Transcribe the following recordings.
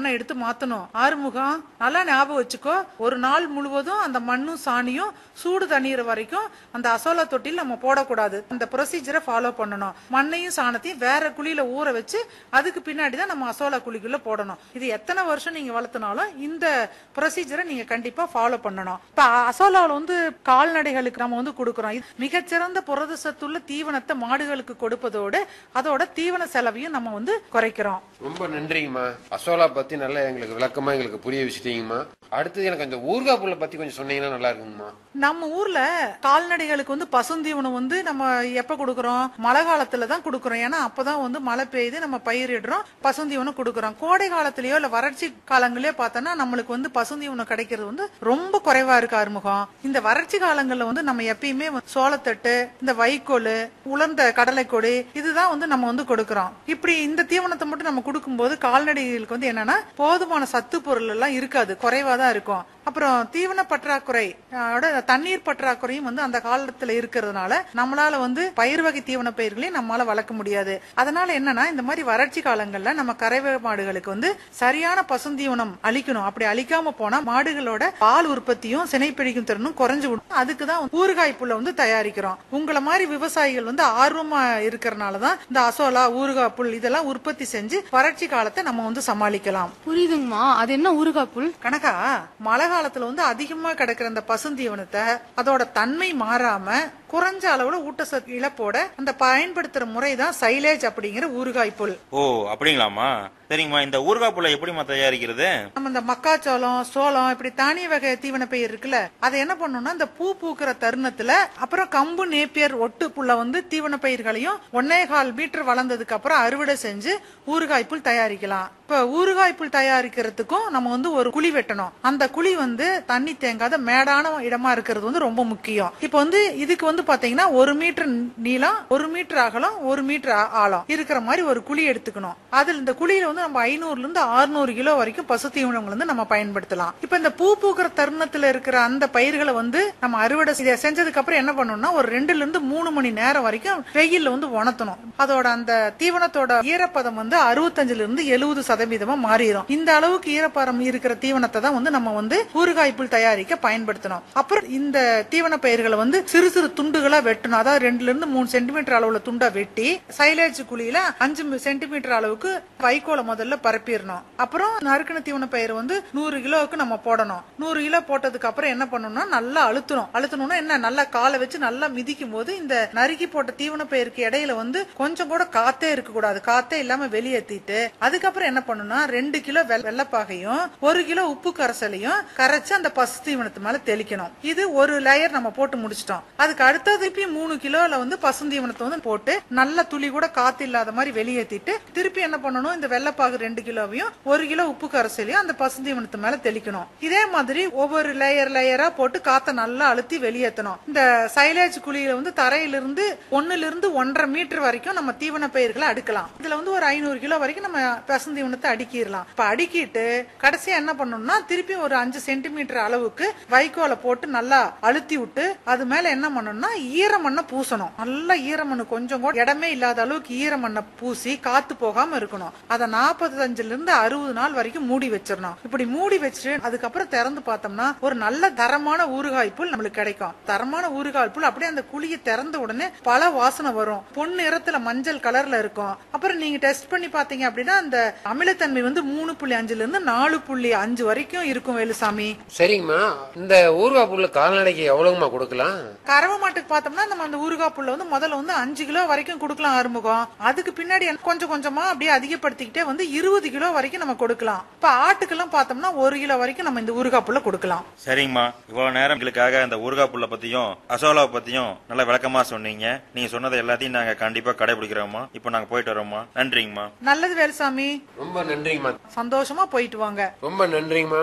மண்ணை எடுத்து மாத்தணும் ஆறுமுகம் நல்லா ஞாபகம் வச்சுக்கோ ஒரு நாள் முழுவதும் அந்த மண்ணும் சாணியும் சூடு தண்ணீர் வரைக்கும் அந்த அசோலா தொட்டில் நம்ம போடக்கூடாது அந்த ப்ரொசீஜரை ஃபாலோ பண்ணணும் மண்ணையும் சாணத்தையும் வேற குழியில ஊற வச்சு அதுக்கு பின்னாடி தான் நம்ம அசோலா குழிக்குள்ள போடணும் இது எத்தனை வருஷம் நீங்க வளர்த்தினாலும் இந்த ப்ரொசீஜரை நீங்க கண்டிப்பா ஃபாலோ பண்ணணும் இப்ப அசோலாவில் வந்து கால்நடைகளுக்கு நம்ம வந்து கொடுக்குறோம் இது மிகச்சிறந்த புரத சத்துள்ள தீவனத்தை மாடுகளுக்கு கொடுப்பதோடு அதோட தீவன செலவையும் நம்ம வந்து குறைக்கிறோம் ரொம்ப நன்றிங்கம்மா அசோலா பத்தி நல்லா எங்களுக்கு விளக்கமா எங்களுக்கு புரிய வச்சுட்டீங்கம்மா அடுத்தது எனக்கு அந்த ஊர்காய் புல்லை பத்தி கொஞ்சம் சொன்னீங்கன்னா நல்லா இருக்குங்கம்மா நம்ம ஊர்ல கால்நடைகளுக்கு வந்து பசுந்தீவனம் வந்து நம்ம எப்ப கொடுக்கறோம் மழை காலத்துல தான் கொடுக்கறோம் ஏன்னா அப்பதான் வந்து மழை பெய்யுது நம்ம பயிரிடுறோம் பசுந்தீவனம் கொடுக்கறோம் கோடை காலத்திலயோ இல்ல வறட்சி காலங்களிலோ பார்த்தோம்னா நம்மளுக்கு வந்து பசுந்தீவனம் கிடைக்கிறது வந்து ரொம்ப குறைவா இருக்கு ஆறுமுகம் இந்த வறட்சி காலங்கள்ல வந்து நம்ம எப்பயுமே வந்து சோளத்தட்டு இந்த வைக்கோல் உலர்ந்த கடலைக்கொடி இதுதான் வந்து நம்ம வந்து கொடுக்கறோம் இப்படி இந்த தீவனத்தை மட்டும் நம்ம கொடுக்கும்போது கால்நடைகளுக்கு வந்து என்னன்னா போதுமான சத்து பொருள் எல்லாம் இருக்காது குறைவா தான் இருக்கும் அப்புறம் தீவன பற்றாக்குறை அதோட தண்ணீர் பற்றாக்குறையும் வந்து அந்த காலத்துல இருக்கிறதுனால நம்மளால வந்து பயிர் வகை தீவன பயிர்களையும் நம்மளால வளர்க்க முடியாது அதனால என்னன்னா இந்த மாதிரி வறட்சி காலங்கள்ல நம்ம கறவை மாடுகளுக்கு வந்து சரியான பசுந்தீவனம் அளிக்கணும் அப்படி அளிக்காம போனா மாடுகளோட பால் உற்பத்தியும் சினைப்பிடிக்கும் திறனும் குறைஞ்சு விடும் அதுக்கு தான் ஊறுகாய் புல்ல வந்து தயாரிக்கிறோம் உங்களை மாதிரி விவசாயிகள் வந்து ஆர்வமா இருக்கிறனால தான் இந்த அசோலா ஊறுகாய் புல் இதெல்லாம் உற்பத்தி செஞ்சு வறட்சி காலத்தை நம்ம வந்து சமாளிக்கலாம் புரியுதுங்கம்மா அது என்ன ஊறுகாய் புல் கணக்கா மழை காலத்துல வந்து அதிகமா கிடைக்கிற அந்த பசுந்தீவனத்தை அதோட தன்மை மாறாம குறைஞ்ச அளவுல ஊட்டச்சத்து இழப்போட அந்த பயன்படுத்துற முறை தான் சைலேஜ் அப்படிங்கிற ஊறுகாய் புல் ஓ அப்படிங்களாம்மா சரிங்கம்மா இந்த ஊறுகாய் புல்லை எப்படிம்மா தயாரிக்கிறது நம்ம இந்த மக்காச்சோளம் சோளம் இப்படி தானிய வகை தீவன பயிர் இருக்குல்ல அதை என்ன பண்ணணும்னா இந்த பூ பூக்கிற தருணத்துல அப்புறம் கம்பு நேப்பியர் ஒட்டு புல்ல வந்து தீவன பயிர்களையும் ஒன்னே கால் மீட்டர் வளர்ந்ததுக்கு அப்புறம் அறுவடை செஞ்சு ஊறுகாய் புல் தயாரிக்கலாம் இப்ப ஊறுகாய் புல் தயாரிக்கிறதுக்கும் நம்ம வந்து ஒரு குழி வெட்டணும் அந்த குழி வந்து தண்ணி தேங்காத மேடான இடமா இருக்கிறது வந்து ரொம்ப முக்கியம் இப்ப வந்து இதுக்கு வந்து பாத்தீங்கன்னா ஒரு மீட்டர் நீளம் ஒரு மீட்டர் அகலம் ஒரு மீட்டர் ஆ- ஆழம் இருக்கிற மாதிரி ஒரு குழி எடுத்துக்கணும் அதுல இந்த குழியில வந்து நம்ம ஐநூறுல இருந்து அறுநூறு கிலோ வரைக்கும் பசு தீவனங்கள் வந்து நம்ம பயன்படுத்தலாம் இப்ப இந்த பூ பூக்கிற தருணத்துல இருக்கிற அந்த பயிர்களை வந்து நம்ம அறுவடை செய்ய- செஞ்சதுக்கு அப்புறம் என்ன பண்ணணும்னா ஒரு ரெண்டுல இருந்து மூணு மணி நேரம் வரைக்கும் வெயில்ல வந்து உணர்த்தணும் அதோட அந்த தீவனத்தோட ஈரப்பதம் வந்து அறுபத்தஞ்சுல இருந்து எழுபது சதவீதமா மாறிடும் இந்த அளவுக்கு ஈரப்பதம் இருக்கிற தீவனத்தை தான் வந்து நம்ம வந்து ஊறுகாய் புல் தயாரிக்க பயன்படுத்தணும் அப்புறம் இந்த தீவன பயிர்களை வந்து சிறு சிறு துண்டுகளா வெட்டணும் அதாவது ரெண்டுல இருந்து மூணு சென்டிமீட்டர் அளவுல துண்டா வெட்டி சைலேஜ் குழியில அஞ்சு சென்டிமீட்டர் அளவுக்கு வைக்கோலை முதல்ல பரப்பிடணும் அப்புறம் நறுக்கின தீவன பயிர் வந்து நூறு கிலோவுக்கு நம்ம போடணும் நூறு கிலோ போட்டதுக்கு அப்புறம் என்ன பண்ணணும்னா நல்லா அழுத்தணும் அழுத்தணும்னா என்ன நல்லா காலை வச்சு நல்லா மிதிக்கும் போது இந்த நறுக்கி போட்ட தீவன பயிருக்கு இடையில வந்து கொஞ்சம் கூட காத்தே இருக்க கூடாது காத்தே இல்லாம வெளியேத்திட்டு அதுக்கப்புறம் என்ன பண்ணணும்னா ரெண்டு கிலோ வெள்ள- வெள்ளப்பாகையும் ஒரு கிலோ உப்பு கரைசலையும் கரைச்சு அந்த பசு தீவனத்து மேல தெளிக்கணும் இது ஒரு லேயர் நம்ம போட்டு முடிச்சிட்டோம் அதுக்கு அடுத்தது திருப்பி மூணு கிலோல வந்து பசுந்தீவனத்தை வந்து போட்டு நல்ல துளி கூட காத்து இல்லாத மாதிரி வெளியேத்திட்டு திருப்பி என்ன பண்ணணும் இந்த வெள்ளப்பாகு ரெண்டு கிலோவையும் ஒரு கிலோ உப்பு கரைசலையும் அந்த பசுந்தீவனத்து மேல தெளிக்கணும் இதே மாதிரி ஒவ்வொரு லேயர் லேயரா போட்டு காத்த நல்லா அழுத்தி வெளியேற்றணும் இந்த சைலேஜ் குழியில வந்து தரையிலிருந்து ஒண்ணுல இருந்து ஒன்றரை மீட்டர் வரைக்கும் நம்ம தீவன பயிர்களை அடுக்கலாம் இதுல வந்து ஒரு ஐநூறு கிலோ வரைக்கும் நம்ம பசுந்தீவனத்தை அடுக்கிடலாம் இப்ப அடுக்கிட்டு கடைசியா என்ன பண்ணணும்னா திருப்பி ஒரு அஞ்சு சென்டிமீட்டர் அளவுக்கு வைக்கோலை போட்டு நல்லா அழுத்தி விட்டு அது மேல என்ன பண்ணணும்னா ஈரமண்ணை பூசணும் நல்லா ஈரமண்ணு கொஞ்சம் கூட இடமே இல்லாத அளவுக்கு ஈரமண்ணை பூசி காத்து போகாம இருக்கணும் அதை நாற்பத்தஞ்சுல இருந்து அறுபது நாள் வரைக்கும் மூடி வச்சிடணும் இப்படி மூடி வச்சுட்டு அதுக்கப்புறம் திறந்து பார்த்தோம்னா ஒரு நல்ல தரமான ஊறுகாய் புல் நம்மளுக்கு கிடைக்கும் தரமான ஊறுகாய் புல் அப்படியே அந்த குழியை திறந்த உடனே பல வாசனை வரும் பொன் நிறத்துல மஞ்சள் கலர்ல இருக்கும் அப்புறம் நீங்க டெஸ்ட் பண்ணி பாத்தீங்க அப்படின்னா அந்த அமிலத்தன்மை வந்து மூணு புள்ளி அஞ்சுல இருந்து நாலு புள்ளி அஞ்சு வரைக்கும் இருக்கும் வேலுசாமி சரிங்கம்மா இந்த ஊறுகாய் புல்லு கால்நடைக்கு எவ்வளவுமா கொடுக்கலாம் கறவை மாட்டுக்கு பார்த்தோம்னா நம்ம அந்த ஊறுகாய் புல்ல வந்து முதல்ல வந்து அஞ்சு கிலோ வரைக்கும் கொடுக்கலாம் ஆறுமுகம் அதுக்கு பின்னாடி என்ன- கொஞ்சம் கொஞ்சமா அப்படியே அதிகப்படுத்திக்கிட்டே வந்து இருபது கிலோ வரைக்கும் நம்ம கொடுக்கலாம் இப்ப ஆட்டுக்கெல்லாம் பார்த்தோம்னா ஒரு கிலோ வரைக்கும் நம்ம இந்த ஊறுகாய் புல்ல கொடுக்கலாம் சரிங்கம்மா இவ்வளவு நேரம் எங்களுக்காக இந்த ஊறுகாய் புல்லை பத்தியும் அசோலாவை பத்தியும் நல்ல விளக்கமா சொன்னீங்க நீங்க சொன்னதை எல்லாத்தையும் நாங்க கண்டிப்பா கடைபிடிக்கிறோம்மா இப்போ நாங்க போயிட்டு வரோம்மா நன்றிங்கம்மா நல்லது வேலுசாமி ரொம்ப நன்றிங்கம்மா சந்தோஷமா போயிட்டு வாங்க ரொம்ப நன்றிங்கம்மா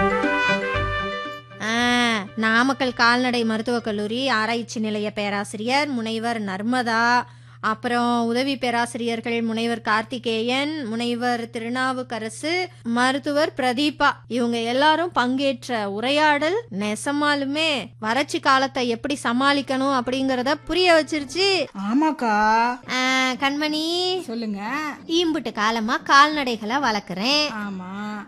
ஆ, நாமக்கல் கால்நடை மருத்துவக் கல்லூரி ஆராய்ச்சி நிலைய பேராசிரியர் முனைவர் நர்மதா அப்புறம் உதவி பேராசிரியர்கள் முனைவர் கார்த்திகேயன் முனைவர் திருநாவுக்கரசு மருத்துவர் பிரதீபா இவங்க எல்லாரும் பங்கேற்ற உரையாடல் நெசமாலுமே வறட்சி காலத்தை எப்படி சமாளிக்கணும் அப்படிங்கறத புரிய வச்சிருச்சு ஆமாக்கா ஆ, கண்மணி சொல்லுங்க ஈம்புட்டு காலமா கால்நடைகளை வளர்க்குறேன் ஆமா